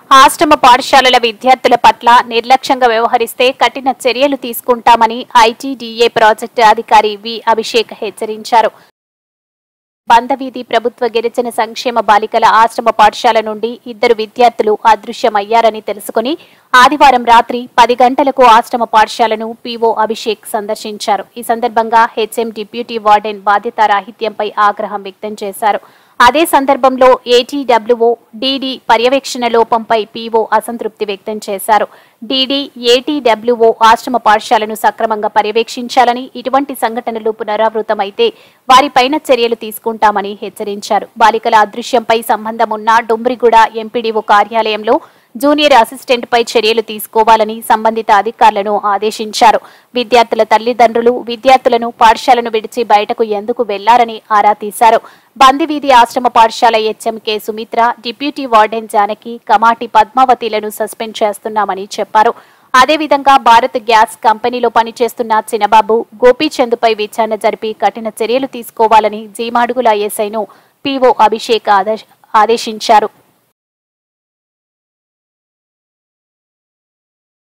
ఆశ్రమ పాఠశాలల విద్యార్థుల పట్ల నిర్లక్ష్యంగా వ్యవహరిస్తే కఠిన చర్యలు తీసుకుంటామని ఐటీడీఏ ప్రాజెక్టు అధికారి వి అభిషేక్ హెచ్చరించారు బందవీధి ప్రభుత్వ గిరిజన సంక్షేమ బాలికల ఆశ్రమ పాఠశాల నుండి ఇద్దరు విద్యార్థులు అదృశ్యమయ్యారని తెలుసుకుని ఆదివారం రాత్రి పది గంటలకు ఆశ్రమ పాఠశాలను పీఓ అభిషేక్ సందర్శించారు ఈ సందర్భంగా హెచ్ఎం డిప్యూటీ వార్డెన్ బాధ్యతారాహిత్యంపై ఆగ్రహం వ్యక్తం చేశారు అదే సందర్భంలో ఏటీడబ్ల్యూఓ డీడీ పర్యవేక్షణ లోపంపై పీఓ అసంతృప్తి వ్యక్తం చేశారు డీడీ ఏటీడబ్ల్యూఓ ఆశ్రమ పాఠశాలను సక్రమంగా పర్యవేక్షించాలని ఇటువంటి సంఘటనలు పునరావృతమైతే వారిపైన చర్యలు తీసుకుంటామని హెచ్చరించారు బాలికల అదృశ్యంపై సంబంధం ఉన్న డుమ్రిగూడ ఎంపీడీఓ కార్యాలయంలో జూనియర్ అసిస్టెంట్ పై చర్యలు తీసుకోవాలని సంబంధిత అధికారులను ఆదేశించారు విద్యార్థుల తల్లిదండ్రులు విద్యార్థులను పాఠశాలను విడిచి బయటకు ఎందుకు వెళ్లారని ఆరా తీశారు బందివీధి ఆశ్రమ పాఠశాల HM K Sumitra deputy warden Janaki Kamati పద్మావతిలను సస్పెండ్ చేస్తున్నామని చెప్పారు అదేవిధంగా భారత్ గ్యాస్ కంపెనీలో పనిచేస్తున్న చిన్నబాబు గోపీచంద్పై విచారణ జరిపి కఠిన చర్యలు తీసుకోవాలని జీమాడుగుల ఎస్ఐను పీఓ అభిషేక్ ఆదేశ- ఆదేశించారు